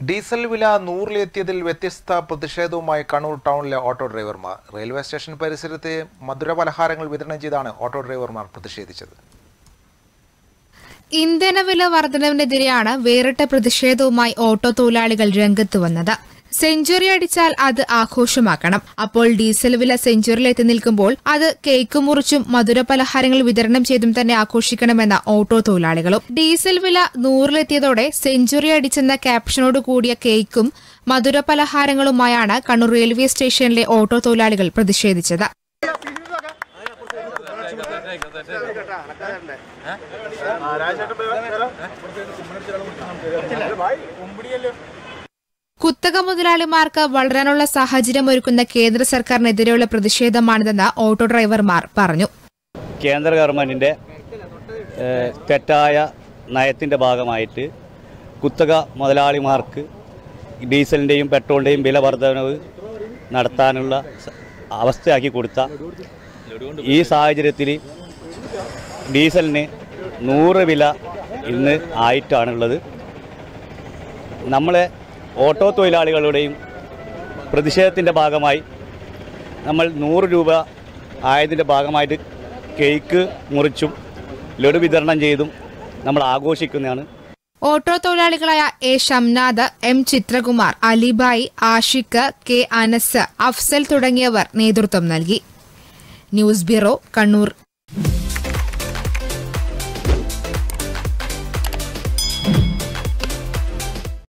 diesel വില നൂറിലെത്തിയതിൽ വ്യത്യസ്ത പ്രതിഷേധവുമായി കണ്ണൂർ ടൗണിലെ ഓട്ടോ ഡ്രൈവർമാർ റെയിൽവേ സ്റ്റേഷൻ പരിസരത്ത് മധുര പലഹാരങ്ങൾ വിതരണം ചെയ്താണ് ഓട്ടോ ഡ്രൈവർമാർ പ്രതിഷേധിച്ചത് ഇന്ധനവില വർധനവിനെതിരെയാണ് വേറിട്ട പ്രതിഷേധവുമായി ഓട്ടോ തൊഴിലാളികൾ രംഗത്ത് വന്നത് സെഞ്ചുറി അടിച്ചാൽ അത് ആഘോഷമാക്കണം അപ്പോൾ ഡീസൽ വില സെഞ്ചുറിയിൽ എത്തി നിൽക്കുമ്പോൾ അത് കേക്ക് മുറിച്ചും മധുര പലഹാരങ്ങൾ വിതരണം ചെയ്തും തന്നെ ആഘോഷിക്കണമെന്ന ഓട്ടോ തൊഴിലാളികളും ഡീസൽ വില നൂറിലെത്തിയതോടെ സെഞ്ചുറി അടിച്ചെന്ന ക്യാപ്ഷനോട് കൂടിയ കേക്കും മധുര പലഹാരങ്ങളുമായാണ് കണ്ണൂർ റെയിൽവേ സ്റ്റേഷനിലെ ഓട്ടോ തൊഴിലാളികൾ പ്രതിഷേധിച്ചത് കുത്തക മുതലാളിമാർക്ക് വളരാനുള്ള സാഹചര്യം ഒരുക്കുന്ന കേന്ദ്ര സർക്കാരിനെതിരെയുള്ള പ്രതിഷേധമാണിതെന്ന് ഓട്ടോ ഡ്രൈവർമാർ പറഞ്ഞു കേന്ദ്ര ഗവൺമെൻറ്റിൻ്റെ ഏഹ്, തെറ്റായ നയത്തിൻ്റെ ഭാഗമായിട്ട് കുത്തക മുതലാളിമാർക്ക് ഡീസലിൻ്റെയും പെട്രോളിൻ്റെയും വില വർധനവ് നടത്താനുള്ള സ- അവസ്ഥയാക്കി കൊടുത്ത ഈ സാഹചര്യത്തിൽ ഡീസലിന് നൂറ് വില ഇന്ന് ആയിട്ടാണുള്ളത് നമ്മളെ ഓട്ടോ തൊഴിലാളികളുടെയും പ്രതിഷേധത്തിൻ്റെ ഭാഗമായി നമ്മൾ നൂറ് രൂപ ആയതിൻ്റെ ഭാഗമായിട്ട് കേക്ക് മുറിച്ചും ലഡു വിതരണം ചെയ്തും നമ്മൾ ആഘോഷിക്കുന്നതാണ് ഓട്ടോ തൊഴിലാളികളായ A Shamnad M Chithrakumar Alibhai Ashiq K Anas Afsal തുടങ്ങിയവർ നേതൃത്വം നൽകി ന്യൂസ് ബ്യൂറോ കണ്ണൂർ